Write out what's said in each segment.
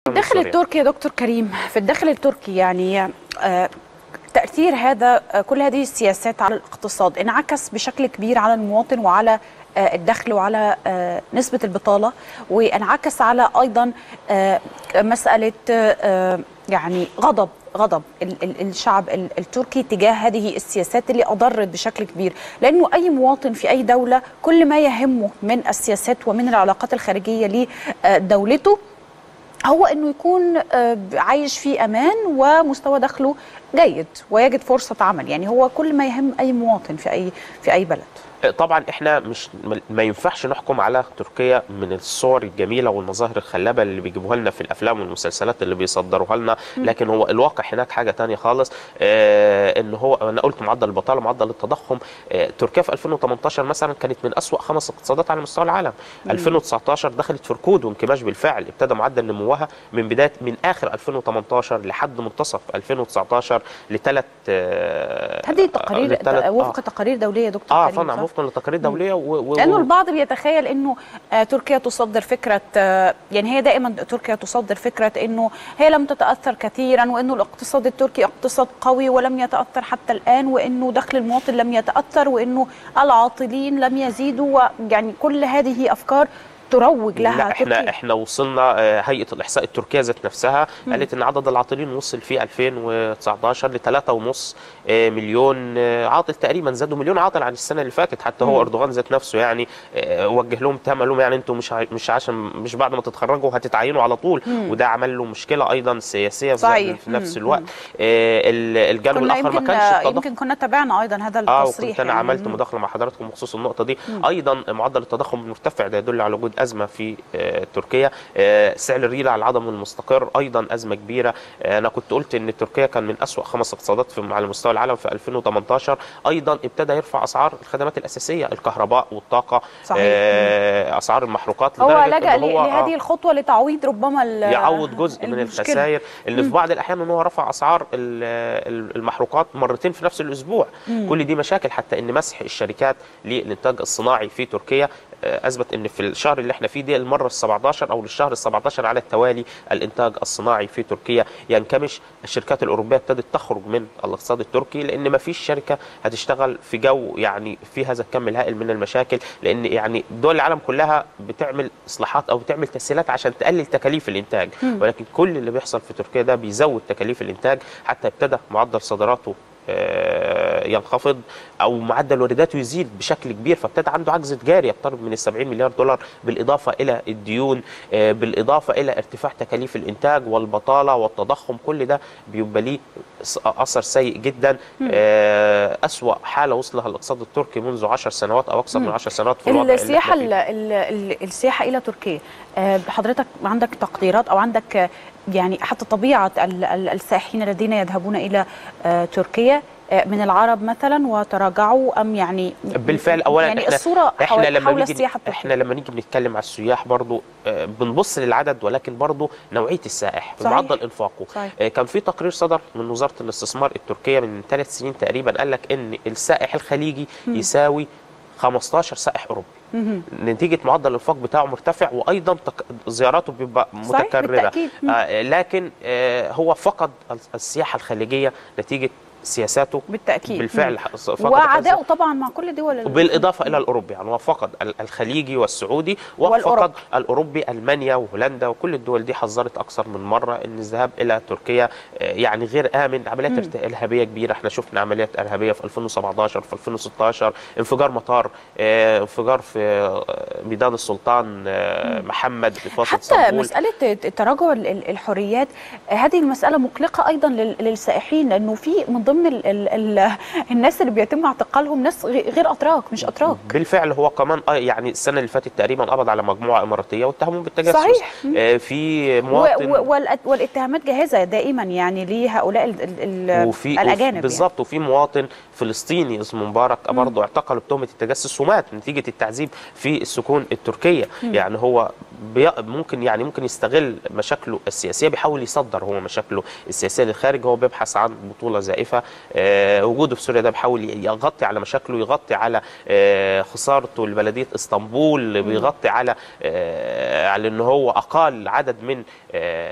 الداخل سوريا. التركي يا دكتور كريم في الداخل التركي يعني آه، تأثير هذا آه، كل هذه السياسات على الاقتصاد انعكس بشكل كبير على المواطن وعلى آه، الدخل وعلى آه، نسبة البطالة وانعكس على أيضا آه، مسألة آه، يعني غضب غضب ال- ال- الشعب ال- التركي تجاه هذه السياسات اللي أضرت بشكل كبير لأنه أي مواطن في أي دولة كل ما يهمه من السياسات ومن العلاقات الخارجية لدولته هو انه يكون آه، عايش في امان ومستوى دخله جيد ويجد فرصه عمل يعني هو كل ما يهم اي مواطن في اي في اي بلد طبعا احنا مش ما ينفعش نحكم على تركيا من الصور الجميله والمظاهر الخلابه اللي بيجيبوها لنا في الافلام والمسلسلات اللي بيصدروها لنا لكن هو الواقع هناك حاجه تانية خالص آه ان هو انا قلت معدل البطاله معدل التضخم آه تركيا في 2018 مثلا كانت من اسوا خمس اقتصادات على مستوى العالم 2019 دخلت في ركود وانكماش بالفعل ابتدى معدل نموها من بدايه من اخر 2018 لحد منتصف 2019 لثلاث هذه تقارير لثلاث- وفق تقارير دوليه يا دكتور اه كريم طبعا صح؟ وفقا لتقارير دوليه و... و... لانه البعض بيتخيل انه آه، تركيا تصدر فكره آه، يعني هي دائما تركيا تصدر فكره انه هي لم تتاثر كثيرا وانه الاقتصاد التركي اقتصاد قوي ولم يتاثر حتى الان وانه دخل المواطن لم يتاثر وانه العاطلين لم يزيدوا يعني كل هذه افكار تروج لها لا احنا تركيا. احنا وصلنا آه، هيئه الاحصاء التركيه ذات نفسها قالت ان عدد العاطلين وصل في 2019 ل 3.5 آه، مليون آه، عاطل تقريبا زادوا مليون عاطل عن السنه اللي فاتت حتى هو اردوغان ذات نفسه يعني آه، وجه لهم تهم قال لهم يعني انتم مش ع- مش عشان مش بعد ما تتخرجوا هتتعينوا على طول وده عمل له مشكله ايضا سياسيه في صحيح. في نفس مم. الوقت آه، ال- الجانب كنا الاخر ما يمكن كانش التضخم يمكن كنا تابعنا ايضا هذا اه التصريح وكنت انا يعني. عملت مم. مداخله مع حضراتكم بخصوص النقطه دي ايضا معدل التضخم المرتفع ده يدل على وجود ازمه في آه، تركيا آه، سعر الريال على العدم المستقر ايضا ازمه كبيره آه، انا كنت قلت ان تركيا كان من اسوا خمس اقتصادات في على مستوى العالم في 2018 ايضا ابتدى يرفع اسعار الخدمات الاساسيه الكهرباء والطاقه صحيح. آه، اسعار المحروقات هو لدرجة لجأ إن هو- آه، لهذه الخطوه لتعويض ربما ال- يعوض جزء من المشكلة. الخسائر اللي في بعض الاحيان ان هو رفع اسعار ال- ال- المحروقات مرتين في نفس الاسبوع كل دي مشاكل حتى ان مسح الشركات للانتاج الصناعي في تركيا آه، اثبت ان في الشهر اللي احنا فيه دي المره ال 17 او للشهر ال 17 على التوالي الانتاج الصناعي في تركيا ينكمش الشركات الاوروبيه ابتدت تخرج من الاقتصاد التركي لان ما فيش شركه هتشتغل في جو يعني في هذا الكم الهائل من المشاكل لان يعني دول العالم كلها بتعمل اصلاحات او بتعمل تسهيلات عشان تقلل تكاليف الانتاج ولكن كل اللي بيحصل في تركيا ده بيزود تكاليف الانتاج حتى ابتدى معدل صادراته آه، ينخفض او معدل وارداته يزيد بشكل كبير فابتدى عنده عجز تجاري يقترب من ال 70 مليار دولار بالاضافه الى الديون آه، بالاضافه الى ارتفاع تكاليف الانتاج والبطاله والتضخم كل ده بيبقى ليه س- اثر سيء جدا آه، اسوا حاله وصلها الاقتصاد التركي منذ 10 سنوات او اكثر من 10 سنوات في الوضع اللي السياحه احنا ال فيه. ال ال السياحه الى تركيا آه، حضرتك عندك تقديرات او عندك آه، يعني حتى طبيعه ال- ال- السائحين الذين يذهبون الى آه، تركيا آه، من العرب مثلا وتراجعوا ام يعني بالفعل اولا يعني احنا الصوره احنا حول, لما حول نيجي السياحه التركيه احنا لما نيجي بنتكلم على السياح برضو آه، بنبص للعدد ولكن برضو نوعيه السائح صحيح. بمعدل انفاقه صحيح. آه، كان في تقرير صدر من وزاره الاستثمار التركيه من ثلاث سنين تقريبا قال لك ان السائح الخليجي يساوي 15 سائح اوروبي نتيجه معدل الانفاق بتاعه مرتفع وايضا تك... زياراته بيبقى صحيح، متكرره بالتأكيد. مم. آه لكن آه هو فقد السياحه الخليجيه نتيجه سياساته بالتاكيد بالفعل مم. فقد وعداؤه طبعا مع كل دول ال- وبالاضافه الى الاوروبي يعني هو فقد ال- الخليجي والسعودي والأوروبي. وفقد الاوروبي المانيا وهولندا وكل الدول دي حذرت اكثر من مره ان الذهاب الى تركيا آه، يعني غير امن عمليات ارت- ارهابيه كبيره احنا شفنا عمليات ارهابيه في 2017 في 2016 انفجار مطار آه، انفجار في آه، ميدان السلطان آه، محمد في فتره حتى اسطنبول مسألة تراجع ال- ال- الحريات آه، هذه المسألة مقلقة أيضا لل- للسائحين لأنه في من ضمن ال ال ال الناس اللي بيتم اعتقالهم ناس غ- غير أتراك مش أتراك بالفعل هو كمان آه، يعني السنه اللي فاتت تقريبا قبض على مجموعه اماراتيه واتهموا بالتجسس صحيح. آه، في و- مواطن و- والأت- والاتهامات جاهزة دائما يعني لهؤلاء ال ال ال وفي الأجانب يعني. بالظبط وفي مواطن فلسطيني اسمه مبارك برضه اعتقلوا بتهمه التجسس ومات نتيجه التعذيب في السجون التركيه يعني هو بي ممكن يعني ممكن يستغل مشاكله السياسيه بيحاول يصدر هو مشاكله السياسيه للخارج هو بيبحث عن بطوله زائفه آه وجوده في سوريا ده بيحاول يغطي على مشاكله يغطي على آه خسارته لبلديه اسطنبول بيغطي على آه على ان هو اقال عدد من آه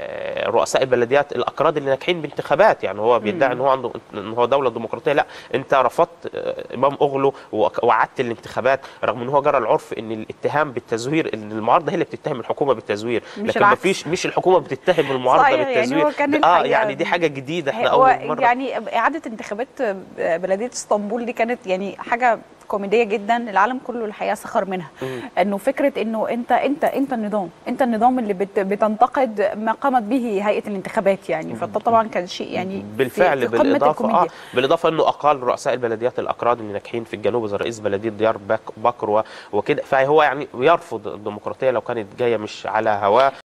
رؤساء البلديات الاكراد اللي ناجحين بانتخابات يعني هو بيدعي ان هو عنده ان هو دوله ديمقراطيه لا انت رفضت آه، امام اغلو وك- وعدت الانتخابات رغم ان هو جرى العرف ان الاتهام بالتزوير ان المعارضه هي اللي بتتهم الحكومه بالتزوير مش لكن ما العكس. فيش مش الحكومه بتتهم المعارضه صحيح، يعني بالتزوير هو كان اه الحقيقة- يعني دي حاجه جديده احنا هو اول مره يعني اعاده انتخابات بلديه اسطنبول دي كانت يعني حاجه كوميديه جدا العالم كله الحقيقه سخر منها انه فكره انه انت انت انت النظام انت النظام اللي بت بتنتقد ما قامت به هيئه الانتخابات يعني فده طبعا كان شيء يعني في- بالفعل في قمه بالاضافه الكوميديا اه بالاضافه انه اقال رؤساء البلديات الاكراد اللي ناجحين في الجنوب زي رئيس بلديه ديار بك- بكر و- وكده فهو يعني يرفض الديمقراطيه لو كانت جايه مش على هواه